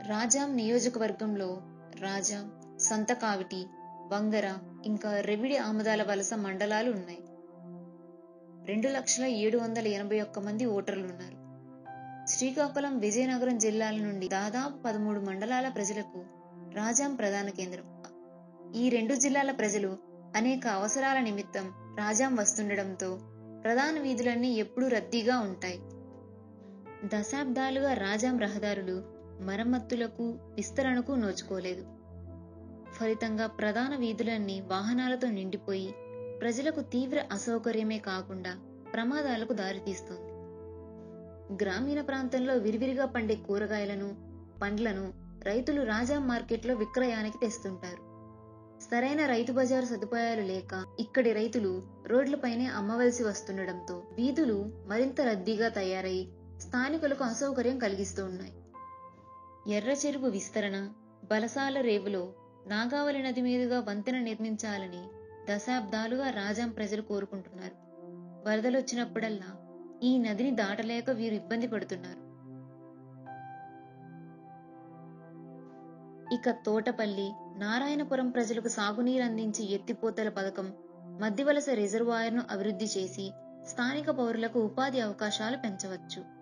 రాజాం నియోజకవర్గంలో రాజాం సంతకావిటి వంగర ఇంకా రెవిడి ఆమదాల వలస మండలాలు ఉన్నాయి రెండు లక్షల ఏడు వందల ఎనభై ఒక్క మంది ఓటర్లు ఉన్నారు శ్రీకాకుళం విజయనగరం జిల్లాల నుండి దాదాపు పదమూడు మండలాల ప్రజలకు రాజాం ప్రధాన కేంద్రం ఈ రెండు జిల్లాల ప్రజలు అనేక అవసరాల నిమిత్తం రాజాం వస్తుండడంతో ప్రధాన వీధులన్నీ ఎప్పుడూ రద్దీగా ఉంటాయి దశాబ్దాలుగా రాజాం రహదారులు మరమ్మతులకు విస్తరణకు నోచుకోలేదు ఫలితంగా ప్రధాన వీధులన్నీ వాహనాలతో నిండిపోయి ప్రజలకు తీవ్ర అసౌకర్యమే కాకుండా ప్రమాదాలకు దారితీస్తుంది గ్రామీణ ప్రాంతంలో విరివిరిగా పండే కూరగాయలను పండ్లను రైతులు రాజా మార్కెట్లో విక్రయానికి తెస్తుంటారు సరైన రైతు బజారు సదుపాయాలు లేక ఇక్కడి రైతులు రోడ్లపైనే అమ్మవలసి వస్తుండడంతో వీధులు మరింత రద్దీగా తయారై స్థానికులకు అసౌకర్యం కలిగిస్తూ ఉన్నాయి ఎర్ర చెరువు విస్తరణ బలసాల రేవులో నాగావళి నది మీదుగా వంతెన నిర్మించాలని దశాబ్దాలుగా రాజాం ప్రజలు కోరుకుంటున్నారు వరదలొచ్చినప్పుడల్లా ఈ నదిని దాటలేక వీరు ఇబ్బంది పడుతున్నారు ఇక తోటపల్లి నారాయణపురం ప్రజలకు సాగునీరు అందించే ఎత్తిపోతల పథకం మధ్యవలస రిజర్వాయర్ను అభివృద్ధి చేసి స్థానిక పౌరులకు ఉపాధి అవకాశాలు పెంచవచ్చు